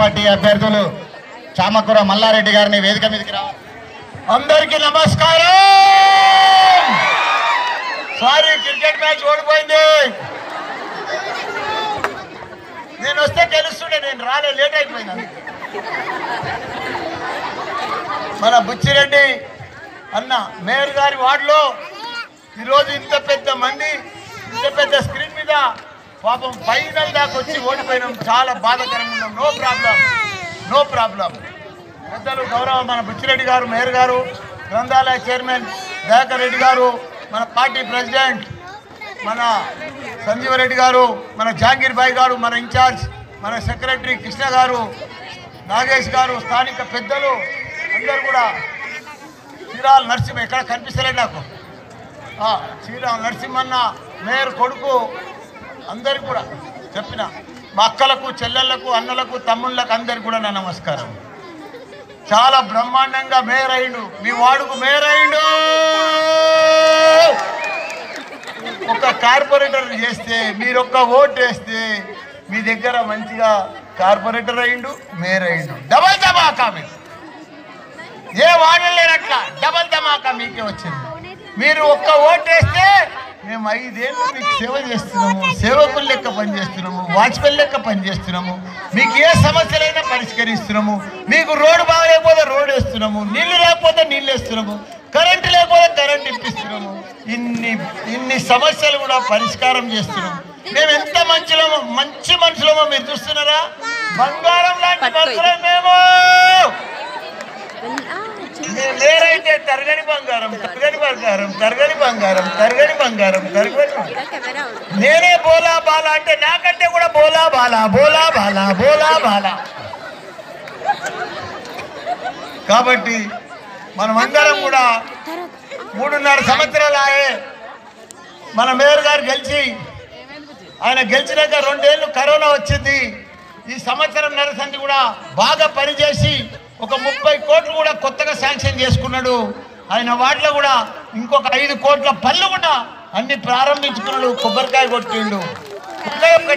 Party అభ్యర్థులు చామకూర మల్లారెడ్డి గారిని వేదిక మీదకి రావాలి అందరికీ నమస్కారం సారీ క్రికెట్ మ్యాచ్ ఓడిపోయింది నేను వస్తే గెలుస్తుండే నేను రాలే లేట్ అయిపోయింది మన బుచ్చిరెడ్డి అన్న మేయర్ గారి వార్డులో ఈరోజు ఇంత పెద్ద మంది ఇంత పెద్ద స్క్రీన్ మీద పాపం ఫైనల్ దాకా వచ్చి ఓడిపోయినాం చాలా బాధాకరంగా ఉన్నాం నో ప్రాబ్లం నో ప్రాబ్లం పెద్దలు గౌరవ మన బుచ్చిరెడ్డి గారు మేయర్ గారు గ్రంథాలయ చైర్మన్ దయాకర్ రెడ్డి గారు మన పార్టీ ప్రెసిడెంట్ మన సంజీవరెడ్డి గారు మన జాంగీర్ భాయ్ గారు మన ఇన్ఛార్జ్ మన సెక్రటరీ కృష్ణ గారు నాగేష్ గారు స్థానిక పెద్దలు అందరు కూడా చీరాల నరసింహ ఎక్కడ కనిపిస్తలేదు నాకు ఆ, చీరాల నరసింహన్న మేయర్ కొడుకు అందరికి కూడా చెప్పిన మా అక్కలకు చెల్లెళ్లకు అన్నలకు తమ్ముళ్ళకు అందరికి కూడా నా నమస్కారం చాలా బ్రహ్మాండంగా మేయర్ అయిండు మీ వాడుకు మేయర్ అయిండు ఒక కార్పొరేటర్ చేస్తే మీరు ఒక్క ఓటు వేస్తే మీ దగ్గర మంచిగా కార్పొరేటర్ అయిండు మేయర్ అయిండు డబల్ ధమాకా మీకు ఏ వాడలేనట్లా డబల్ ధమాకా మీకే వచ్చింది మీరు ఒక్క ఓటు వేస్తే మేము ఐదేళ్ళు మీకు సేవ చేస్తున్నాము సేవకులు లెక్క పనిచేస్తున్నాము వాచ్మెన్ లెక్క పనిచేస్తున్నాము మీకు ఏ సమస్యలైనా పరిష్కరిస్తున్నాము మీకు రోడ్డు బాగలేకపోతే రోడ్డు వేస్తున్నాము నీళ్లు లేకపోతే నీళ్ళు వేస్తున్నాము కరెంటు లేకపోతే కరెంట్ ఇప్పిస్తున్నాము ఇన్ని ఇన్ని సమస్యలు కూడా పరిష్కారం చేస్తున్నాము మేము ఎంత మంచిలమో మంచి మనుషులమో మీరు చూస్తున్నారా బంగారం లాంటి మనుషులం మేము మీ లేరైతే తరగని బంగారం తరగని బంగారం తరగని బంగారం తరగని బంగారం తరగని బంగారం. నేనే బోలా బాలా అంటే నాకంటే కూడా బోలా బాలా బోలా బాలా బోలా బాలా కాబట్టి మనమందరం కూడా మూడున్నర సంవత్సరాలు ఆయే మన మేయర్ గారు గెలిచి ఆయన గెలిచినాక రెండేళ్ళు కరోనా వచ్చింది ఈ సంవత్సరం నరసంది కూడా బాగా పనిచేసి ఒక ముప్పై కోట్లు కూడా కొత్తగా శాంక్షన్ చేసుకున్నాడు ఆయన వాటిలో కూడా ఇంకొక ఐదు కోట్ల పనులు కూడా అన్ని ప్రారంభించుకున్నాడు కొబ్బరికాయ కొట్టిండు ఒకే ఒక్క